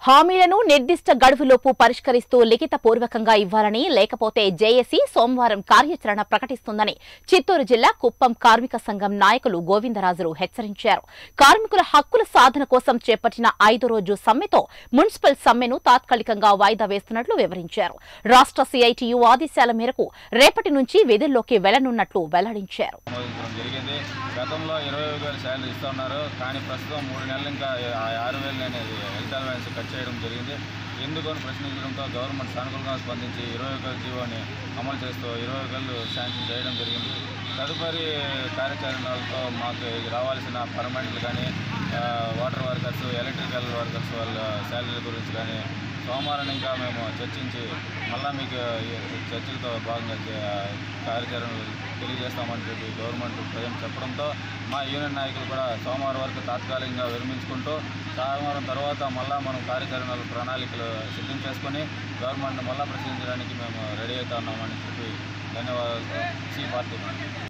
హామీలను నిర్దిష్ట గడువులోపు పరిష్కరిస్తూ లిఖిత పూర్వకంగా ఇవ్వాలని లేకపోతే జేఏసీ సోమవారం కార్యాచరణ ప్రకటిస్తుందని చిత్తూరు జిల్లా కుప్పం కార్మిక సంఘం నాయకులు గోవిందరాజులు హెచ్చరించారు కార్మికుల హక్కుల సాధన కోసం చేపట్టిన ఐదో రోజు సమ్మెతో మున్సిపల్ సమ్మెను తాత్కాలికంగా వాయిదా వేస్తున్నట్లు వివరించారు రాష్ట్ర సిఐటియు ఆదేశాల మేరకు రేపటి నుంచి విధుల్లోకి వెళ్లనున్నట్లు వెల్లడించారు ఆమోదించడం జరిగింది గతంలో ఇరవై వేలు శాలరీ ఇస్తూ ఉన్నారు కానీ ప్రస్తుతం మూడు నెలలు ఇంకా ఆ ఆరు వేలు అనేది హెల్త్ అలవెన్స్ కట్ చేయడం జరిగింది ఎందుకు అని ప్రశ్నించడంతో గవర్నమెంట్ సానుకూలంగా స్పందించి ఇరవై ఒకవేల జీవోని అమలు చేస్తూ ఇరవై ఒకవేలు శాంక్షన్ చేయడం జరిగింది తదుపరి కార్యాచరణలతో మాకు రావాల్సిన పర్మనెంట్లు కానీ ఆ, వాటర్ వర్కర్స్ ఎలక్ట్రికల్ వర్కర్స్ వాళ్ళ శాలరీ గురించి కానీ సోమవారం ఇంకా మేము చర్చించి మళ్ళా మీకు ఈ చర్చలతో భాగంగా చే- కార్యాచరణలు తెలియజేస్తామని చెప్పి గవర్నమెంట్ ప్రజలు చెప్పడంతో మా యూనియన్ నాయకులు కూడా సోమవారం వరకు తాత్కాలికంగా విరమించుకుంటూ సోమవారం తర్వాత మళ్ళా మనం కార్యాచరణలు ప్రణాళికలు సిద్ధం చేసుకొని గవర్నమెంట్ మళ్ళా ప్రశ్నించడానికి మేము రెడీ అవుతా ఉన్నామని చెప్పి ధన్యవాదాలు సి పార్టీ